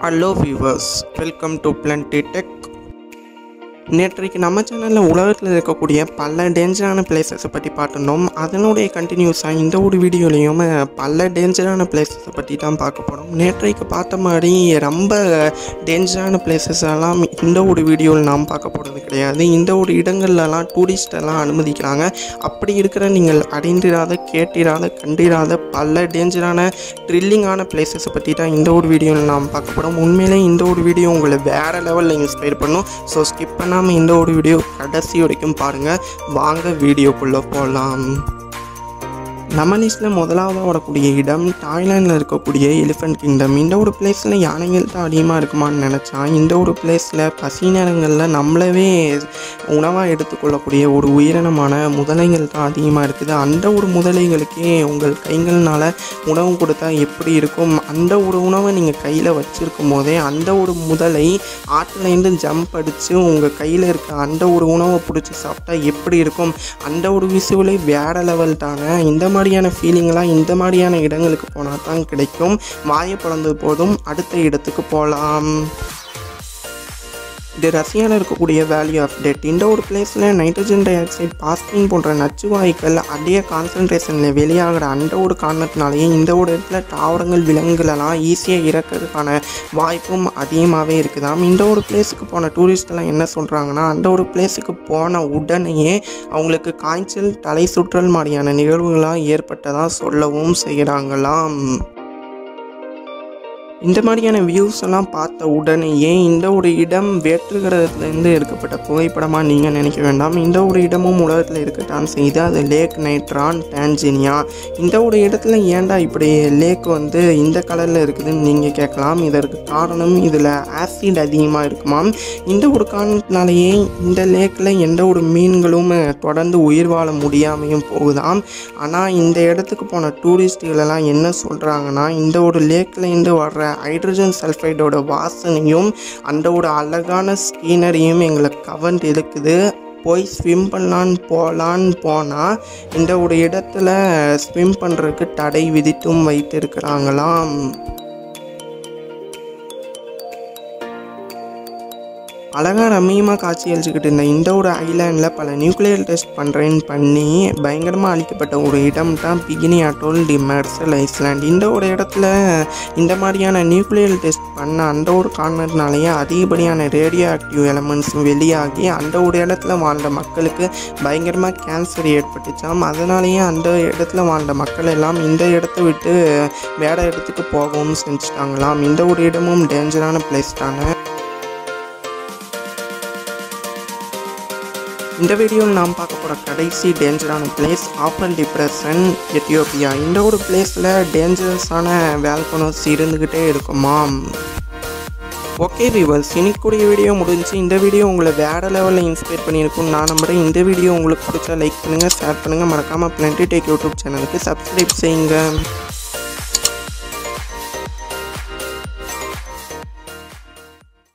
hello viewers welcome to plenty tech நேற்றைக்கு நம்ம சேனலில் உலகத்தில் இருக்கக்கூடிய பல டேஞ்சரான பிளேசஸை பற்றி பார்த்துருந்தோம் அதனுடைய கண்டினியூஸாக இந்த ஒரு வீடியோலையும் பல டேஞ்சரான பிளேசஸை பற்றி தான் பார்க்க போகிறோம் நேற்றைக்கு பார்த்த மாதிரி ரொம்ப டேஞ்சரான பிளேசஸ் எல்லாம் இந்த ஒரு வீடியோவில் நாம் பார்க்க போகிறது கிடையாது இந்த ஒரு இடங்கள்லாம் டூரிஸ்ட் எல்லாம் அனுமதிக்கிறாங்க அப்படி இருக்கிற நீங்கள் அறிந்திராத கேட்டிராத கண்டிராத பல டேஞ்சரான த்ரில்லிங்கான பிளேசஸை பற்றி தான் இந்த ஒரு வீடியோவில் நாம் பார்க்க போகிறோம் உண்மையிலே இந்த ஒரு வீடியோ உங்களை வேறு லெவலில் இன்ஸ்பயர் பண்ணும் ஸோ ஸ்கிப் பண்ணாமல் இந்த ஒரு வீடியோ கடைசி வரைக்கும் பாருங்கள் வாங்க வீடியோக்குள்ளே போகலாம் நம்ம லிஸ்ட்டில் முதலாவதாக வரக்கூடிய இடம் தாய்லாந்தில் இருக்கக்கூடிய எலிஃபென்ட் கிங்டம் இந்த ஒரு பிளேஸில் யானைகள் தான் அதிகமாக இருக்குமான்னு நினச்சா இந்த ஒரு பிளேஸில் பசி நேரங்களில் நம்மளவே உணவாக எடுத்துக்கொள்ளக்கூடிய ஒரு உயிரினமான முதலைகள் தான் அதிகமாக இருக்குது அந்த ஒரு முதலைகளுக்கே உங்கள் கைகள்னால உணவு கொடுத்தா எப்படி இருக்கும் அந்த ஒரு உணவை நீங்கள் கையில் வச்சுருக்கும் போதே அந்த ஒரு முதலை ஆற்றுலேருந்து ஜம்ப் அடித்து உங்கள் கையில் இருக்க அந்த ஒரு உணவை பிடிச்சி சாப்பிட்டா எப்படி இருக்கும் அந்த ஒரு விசுவலை வேற லெவல் தாங்க இந்த மாதிரியான ஃபீலிங்லாம் இந்த மாதிரியான இடங்களுக்கு போனால் தான் கிடைக்கும் வாயை பிளந்தது போதும் அடுத்த இடத்துக்கு போகலாம் இது ரஷ்யாவில் இருக்கக்கூடிய வேல்யூ ஆஃப் டெட் இந்த ஒரு பிளேஸில் நைட்ரஜன் டை ஆக்சைடு பாஸ்பின் போன்ற நச்சு வாயுக்கள் அதிக கான்சன்ட்ரேஷனில் வெளியாகிற அந்த ஒரு காரணத்தினாலேயே இந்த ஒரு இடத்துல தாவரங்கள் விலங்குகளெல்லாம் ஈஸியாக இறக்கிறதுக்கான வாய்ப்பும் அதிகமாகவே இருக்குதாம் இந்த ஒரு பிளேஸுக்கு போன டூரிஸ்டெல்லாம் என்ன சொல்கிறாங்கன்னா அந்த ஒரு பிளேஸுக்கு போன உடனேயே அவங்களுக்கு காய்ச்சல் தலை சுற்றல் மாதிரியான நிகழ்வுகளாக ஏற்பட்டதாக சொல்லவும் செய்கிறாங்களாம் இந்த மாதிரியான வியூஸ் எல்லாம் பார்த்த உடனேயே இந்த ஒரு இடம் வேற்று கிரகத்திலேருந்து எடுக்கப்பட்ட புகைப்படமாக நீங்கள் நினைக்க வேண்டாம் இந்த ஒரு இடமும் உலகத்தில் இருக்கத்தான் செய்து அது லேக் நைட்ரான் டான்ஜினியா இந்த ஒரு இடத்துல ஏன்டா இப்படி லேக் வந்து இந்த கலரில் இருக்குதுன்னு நீங்கள் கேட்கலாம் இதற்கு காரணம் இதில் ஆசிட் அதிகமாக இருக்குமாம் இந்த ஒரு காரணத்தினாலேயே இந்த லேக்கில் எந்த ஒரு மீன்களும் தொடர்ந்து உயிர் வாழ முடியாமையும் போகுதாம் ஆனால் இந்த இடத்துக்கு போன டூரிஸ்ட்டுகளெல்லாம் என்ன சொல்கிறாங்கன்னா இந்த ஒரு லேக்லேருந்து வர்ற ஹைட்ரஜன் சல்ஃபைடோட வாசனையும் அந்த ஒரு அழகான ஸ்கீனரியும் எங்களை கவர்ந்து இழுக்குது போய் ஸ்விம் பண்ணலான்னு போகலான்னு போனால் இந்த ஒரு இடத்துல ஸ்விம் பண்ணுறதுக்கு தடை விதித்தும் வைத்திருக்கிறாங்களாம் அழகாக ரம்மியமாக காட்சி அளிச்சுக்கிட்டு இருந்த இந்த ஒரு ஐலாண்டில் பல நியூக்ளியர் டெஸ்ட் பண்ணுறேன்னு பண்ணி பயங்கரமாக அழிக்கப்பட்ட ஒரு இடம் தான் Bikini Atoll the Marshall island இந்த ஒரு இடத்துல இந்த மாதிரியான நியூக்ளியர் டெஸ்ட் பண்ண அந்த ஒரு காரணத்தினாலேயே அதிகப்படியான ரேடியோ ஆக்டிவ் எலமெண்ட்ஸ் வெளியாகி அந்த ஒரு இடத்துல வாழ்ந்த மக்களுக்கு பயங்கரமாக கேன்சர் ஏற்பட்டுச்சாம் அதனாலேயே அந்த இடத்துல வாழ்ந்த மக்கள் எல்லாம் இந்த இடத்த விட்டு வேறு இடத்துக்கு போகவும் செஞ்சுட்டாங்களாம் இந்த ஒரு இடமும் டேஞ்சரான பிளேஸ் தானே இந்த வீடியோவில் நாம் பார்க்க போகிற கடைசி டேஞ்சரான பிளேஸ் ஆப்பல் டிப்ரெஷன் எத்தியோப்பியா இந்த ஒரு பிளேஸில் டேஞ்சரஸான வேல்கனோஸ் இருந்துக்கிட்டே இருக்குமாம் ஓகே விவர்ஸ் இன்னைக்குரிய வீடியோ முடிஞ்சு இந்த வீடியோ உங்களை வேறு லெவலில் இன்ஸ்பயர் பண்ணியிருக்கும் நான் நம்புகிறேன் இந்த வீடியோ உங்களுக்கு பிடிச்சா லைக் பண்ணுங்கள் ஷேர் பண்ணுங்கள் மறக்காமல் பிளண்டி டேக் யூடியூப் சேனலுக்கு சப்ஸ்கிரைப் செய்யுங்க